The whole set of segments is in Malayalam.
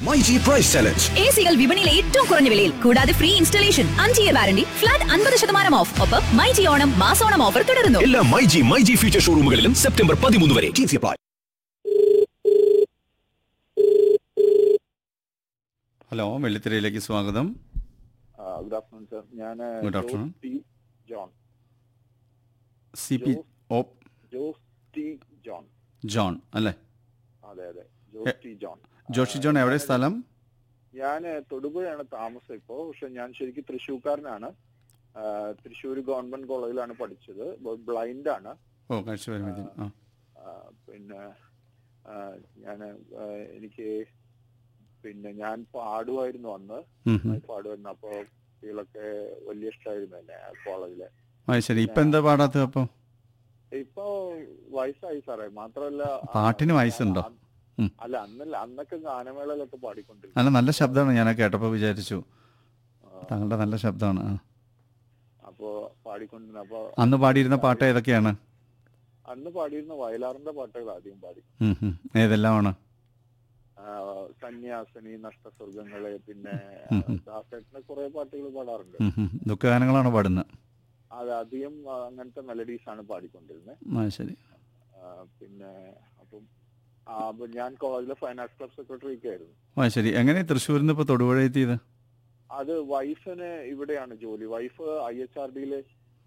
മൈജി പ്രൈസ് ചലഞ്ച് എ സികൾ വിപണിയിലെ ഏറ്റവും കുറഞ്ഞ വിലയിൽ കൂടാതെ ഫ്രീ ഇൻസ്റ്റലേഷൻ അഞ്ച് ഇയർ വാറണ്ടി ഫ്ലാറ്റ് അൻപത് ശതമാനം ഓഫ് ഒപ്പം മൈജി ഓണം മാസോണം ഓഫർ തുടരുന്നു എല്ലാ മൈജി മൈജി ഫ്യൂച്ചർ ഷോറൂമുകളിലും സെപ്റ്റംബർ പതിമൂന്ന് വരെ ടി സി അപ്ലൈ ഹലോ വെള്ളിത്തിരയിലേക്ക് സ്വാഗതം ഗുഡ് ആഫ്റ്റർനൂൺ സർ ഞാൻ Good afternoon. T John C P O Jose T John John അല്ലേ അതെ അതെ ജോസ് എ- ടി ജോൺ ജോഷി ജോൺ എവിടെ സ്ഥലം ഞാൻ തൊടുപുഴയാണ് താമസം ഇപ്പോ പക്ഷെ ഞാൻ ശരിക്കും തൃശ്ശൂർക്കാരനാണ് ആ, തൃശ്ശൂർ ഗവൺമെന്റ് കോളേജിലാണ് പഠിച്ചത് ബ്ലൈൻഡ് ആണ് ഓ കാഴ്ച പരിമിതി ആ ആ, പിന്നെ ഞാൻ എനിക്ക് പിന്നെ ഞാൻ പാടുമായിരുന്നു അന്ന് ഉം, ഉം. നന്നായി പാടുമായിരുന്നു അപ്പോ കുട്ടികളൊക്കെ വലിയ ഇഷ്ടമായിരുന്നു എന്നെ ആ കോളേജിലെ ആ ശരി ഇപ്പൊ എന്താ പാടാത്തത് അപ്പൊ ഇപ്പൊ വയസ്സായി സാറേ മാത്രമല്ല ആ, പാട്ടിന് വയസ്സുണ്ടോ? അ- ഉം. അല്ല അന്നല്ല അന്നൊക്കെ ഗാനമേളയിലൊക്കെ പാടിക്കൊണ്ടിരുന്നു നല്ല നല്ല ശബ്ദമാണ് ഞാൻ കേട്ടപ്പോൾ വിചാരിച്ചു ആ, താങ്കളുടെ നല്ല ശബ്ദമാണ് ആ. അപ്പൊ പാടിക്കൊണ്ടിരുന്നു അപ്പൊ അന്ന് പാടിയിരുന്ന പാട്ട് ഏതൊക്കെയാണ് അന്ന് പാടിയിരുന്ന വയലാറിന്റെ പാട്ടുകൾ ആദ്യം പാടി ഉം, ഉം. ഏതെല്ലാമാണ് ആ, സന്യാസിനി നഷ്ടസ്വർഗങ്ങള് പിന്നെ ഉം, ഉം. ദാസേട്ടന്റെ കുറെ പാട്ടുകൾ പാടാറുണ്ട് ഉം, ഉം. ദുഃഖഗാനങ്ങളാണ് പാടുന്നത് അത് അധികം ആ, അങ്ങനത്തെ മെലഡീസ് ആണ് പാടിക്കൊണ്ടിരുന്നത് ആ ശരി ആ, പിന്നെ അപ്പം ആ, അപ്പൊ ഞാൻ കോളേജിലെ ഫൈൻ ആർട്സ് ക്ലബ് സെക്രട്ടറി ഒക്കെ ആയിരുന്നു ആ ശരി എങ്ങനെ തൃശ്ശൂരിൽ നിന്ന് ഇപ്പോൾ തൊടുപുഴ എത്തിയത് അത് വൈഫിന് ഇവിടെയാണ് ജോലി വൈഫ് ഐ എച്ച് ആർ ഡിയിലെ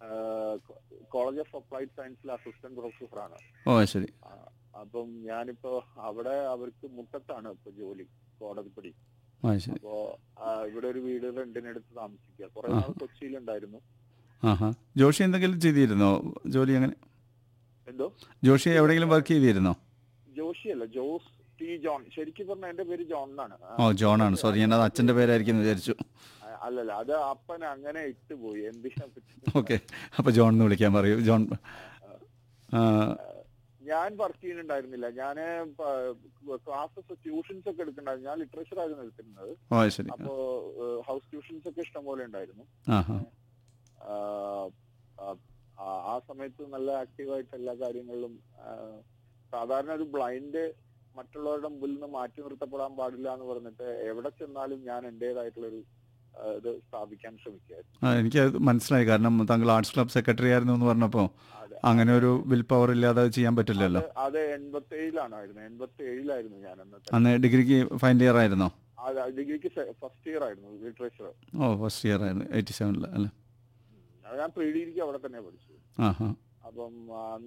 കോളേജ് ഓഫ് അപ്ലൈഡ് സയൻസിലെ അസിസ്റ്റന്റ് പ്രൊഫസറാണ് ഓ ശരി ആ, അപ്പം ഞാനിപ്പോ അവിടെ അവർക്ക് മുട്ടത്താണ് ഇപ്പൊ ജോലി കോടതിപ്പടി ആ ശരി അപ്പോ ആ, ഇവിടെ ഒരു വീട് റെന്റിനെടുത്ത് താമസിക്കുക കുറെ ആ. നാൾ കൊച്ചിയിലുണ്ടായിരുന്നു ആഹാ ജോഷി എന്തെങ്കിലും ചെയ്തിരുന്നോ ജോലി അങ്ങനെ എന്തോ ജോഷി എവിടെയെങ്കിലും വർക്ക് ചെയ്തിരുന്നോ ജോഷിയല്ല ജോസ് ടി ജോൺ ശരിക്കും പറഞ്ഞ എന്റെ പേര് ജോൺ എന്നാണ് ആ, ഓ ജോണാണ് സോറി ഞാനത് അച്ഛൻ്റെ പേരായിരിക്കും എന്ന് വിചാരിച്ചു ആ, അല്ലല്ല അത് അപ്പൻ അങ്ങനെ ഇട്ടുപോയി എന്തിനാ പറ്റി ഓക്കെ അപ്പോൾ ജോൺ എന്ന് വിളിക്കാൻ പറയൂ ജോൺ ആ, ഞാൻ വർക്ക് ചെയ്യുന്നുണ്ടായിരുന്നില്ല ഞാൻ ക്ലാസ്സസ് ട്യൂഷൻസ് ഒക്കെ എടുക്കണ്ടായിരുന്നു ഞാൻ ലിറ്ററേച്ചർ ആയിരുന്നു എടുത്തിരുന്നത് ഓ ശരി അപ്പോ ഹൗസ് ട്യൂഷൻസ് ഒക്കെ ഇഷ്ടം പോലെ ഉണ്ടായിരുന്നു ആഹാ ആ, ആ, ആ- ആ സമയത്ത് നല്ല ആക്റ്റീവായിട്ട് എല്ലാ കാര്യങ്ങളിലും ആ, സാധാരണ ഒരു ബ്ലൈൻഡ് മറ്റുള്ളവരുടെ മുമ്പിൽ നിന്ന് മാറ്റി നിർത്തപ്പെടാൻ പാടില്ല എന്ന് പറഞ്ഞിട്ട് എവിടെ ചെന്നാലും ഞാൻ എന്റേതായിട്ടുള്ളൊരു ആ, ഇത് സ്ഥാപിക്കാൻ ശ്രമിക്കുകയായിരുന്നു ആ, എനിക്ക് അത് മനസ്സിലായി കാരണം താങ്കൾ ആർട്സ് ക്ലബ് സെക്രട്ടറി ആയിരുന്നു എന്ന് പറഞ്ഞപ്പോൾ അതെ. അങ്ങനെ ഒരു വിൽ പവർ ഇല്ലാതെ അത് ചെയ്യാൻ പറ്റില്ലല്ലോ അത് അത് എൺപത്തി ഏഴിലാണായിരുന്നു എൺപത്തി ഏഴിലായിരുന്നു ഞാൻ അന്നത്തെ അന്ന് ഡിഗ്രിക്ക് ഫൈനൽ ഇയർ ആയിരുന്നോ അത് ഡിഗ്രിക്ക് ഫസ്റ്റ് ഇയർ ആയിരുന്നു ലിറ്ററേച്ചർ ഓ ഫസ്റ്റ് ഇയർ ആയിരുന്നു എയ്റ്റി സെവനിൽ അല്ലേ ഞാൻ പ്രീ ഡിഗ്രിക്ക് അവിടെ തന്നെ പഠിച്ചു ആഹാ അപ്പം ആ,